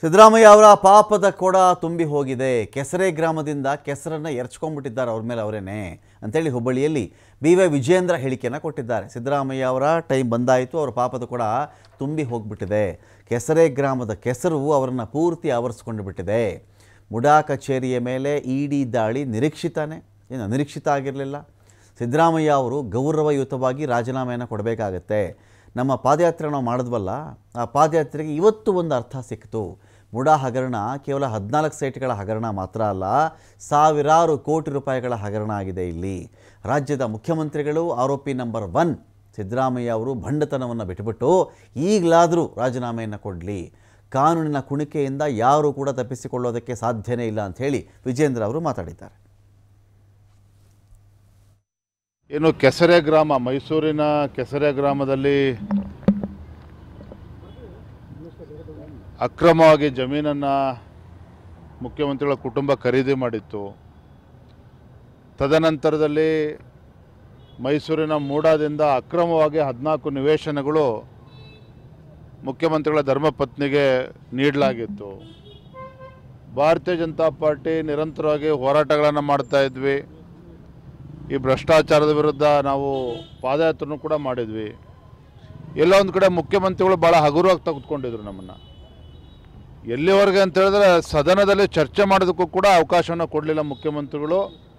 ಸಿದ್ದರಾಮಯ್ಯ ಅವರ ಪಾಪದ ಕೊಡ ತುಂಬಿ ಹೋಗಿದೆ ಕೆಸರೆ ಗ್ರಾಮದಿಂದ ಕೆಸರನ್ನು ಎರಚ್ಕೊಂಡ್ಬಿಟ್ಟಿದ್ದಾರೆ ಅವ್ರ ಮೇಲೆ ಅವರೇನೆ ಅಂತೇಳಿ ಹುಬ್ಬಳ್ಳಿಯಲ್ಲಿ ಬಿ ವೈ ವಿಜೇಂದ್ರ ಹೇಳಿಕೆಯನ್ನು ಕೊಟ್ಟಿದ್ದಾರೆ ಸಿದ್ದರಾಮಯ್ಯ ಅವರ ಟೈಮ್ ಬಂದಾಯಿತು ಅವರ ಪಾಪದ ಕೊಡ ತುಂಬಿ ಹೋಗ್ಬಿಟ್ಟಿದೆ ಕೆಸರೆ ಗ್ರಾಮದ ಕೆಸರು ಅವರನ್ನು ಪೂರ್ತಿ ಆವರಿಸ್ಕೊಂಡು ಬಿಟ್ಟಿದೆ ಮುಡಾ ಕಚೇರಿಯ ಮೇಲೆ ಇಡಿ ದಾಳಿ ನಿರೀಕ್ಷಿತಾನೆ ಏನು ಅನಿರೀಕ್ಷಿತ ಆಗಿರಲಿಲ್ಲ ಸಿದ್ದರಾಮಯ್ಯ ಅವರು ಗೌರವಯುತವಾಗಿ ರಾಜೀನಾಮೆಯನ್ನು ಕೊಡಬೇಕಾಗತ್ತೆ ನಮ್ಮ ಪಾದಯಾತ್ರೆ ನಾವು ಮಾಡಿದ್ವಲ್ಲ ಆ ಪಾದಯಾತ್ರೆಗೆ ಇವತ್ತು ಒಂದು ಅರ್ಥ ಸಿಕ್ತು ಮುಡಾ ಹಗರಣ ಕೇವಲ ಹದಿನಾಲ್ಕು ಸೈಟ್ಗಳ ಹಗರಣ ಮಾತ್ರ ಅಲ್ಲ ಸಾವಿರಾರು ಕೋಟಿ ರೂಪಾಯಿಗಳ ಹಗರಣ ಆಗಿದೆ ಇಲ್ಲಿ ರಾಜ್ಯದ ಮುಖ್ಯಮಂತ್ರಿಗಳು ಆರೋಪಿ ನಂಬರ್ ಒನ್ ಸಿದ್ದರಾಮಯ್ಯ ಅವರು ಭಂಡತನವನ್ನು ಬಿಟ್ಟುಬಿಟ್ಟು ಈಗಲಾದರೂ ರಾಜೀನಾಮೆಯನ್ನು ಕೊಡಲಿ ಕಾನೂನಿನ ಕುಣಿಕೆಯಿಂದ ಯಾರೂ ಕೂಡ ತಪ್ಪಿಸಿಕೊಳ್ಳೋದಕ್ಕೆ ಸಾಧ್ಯನೇ ಇಲ್ಲ ಅಂಥೇಳಿ ವಿಜೇಂದ್ರ ಅವರು ಮಾತಾಡಿದ್ದಾರೆ ಏನು ಕೆಸರೆ ಗ್ರಾಮ ಮೈಸೂರಿನ ಕೆಸರೆ ಗ್ರಾಮದಲ್ಲಿ ಅಕ್ರಮವಾಗಿ ಜಮೀನನ್ನು ಮುಖ್ಯಮಂತ್ರಿಗಳ ಕುಟುಂಬ ಖರೀದಿ ಮಾಡಿತ್ತು ತದನಂತರದಲ್ಲಿ ಮೈಸೂರಿನ ಮೂಡಾದಿಂದ ಅಕ್ರಮವಾಗಿ ಹದಿನಾಲ್ಕು ನಿವೇಶನಗಳು ಮುಖ್ಯಮಂತ್ರಿಗಳ ಧರ್ಮಪತ್ನಿಗೆ ನೀಡಲಾಗಿತ್ತು ಭಾರತೀಯ ಜನತಾ ಪಾರ್ಟಿ ನಿರಂತರವಾಗಿ ಹೋರಾಟಗಳನ್ನು ಮಾಡ್ತಾ ಇದ್ವಿ ಈ ಭ್ರಷ್ಟಾಚಾರದ ವಿರುದ್ಧ ನಾವು ಪಾದಯಾತ್ರೆನೂ ಕೂಡ ಮಾಡಿದ್ವಿ ಎಲ್ಲ ಒಂದು ಕಡೆ ಮುಖ್ಯಮಂತ್ರಿಗಳು ಭಾಳ ಹಗುರವಾಗಿ ತೆಗೆದುಕೊಂಡಿದ್ರು ನಮ್ಮನ್ನು ಎಲ್ಲಿವರೆಗೆ ಅಂತ ಹೇಳಿದ್ರೆ ಸದನದಲ್ಲಿ ಚರ್ಚೆ ಮಾಡೋದಕ್ಕೂ ಕೂಡ ಅವಕಾಶವನ್ನು ಕೊಡಲಿಲ್ಲ ಮುಖ್ಯಮಂತ್ರಿಗಳು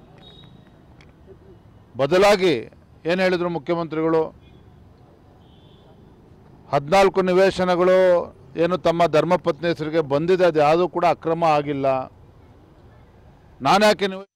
ಬದಲಾಗಿ ಏನು ಹೇಳಿದರು ಮುಖ್ಯಮಂತ್ರಿಗಳು ಹದಿನಾಲ್ಕು ನಿವೇಶನಗಳು ಏನು ತಮ್ಮ ಧರ್ಮಪತ್ನಿ ಹೆಸರಿಗೆ ಬಂದಿದೆ ಅದು ಯಾವುದೂ ಕೂಡ ಅಕ್ರಮ ಆಗಿಲ್ಲ ನಾನ್ಯಾಕೆ ನೀವು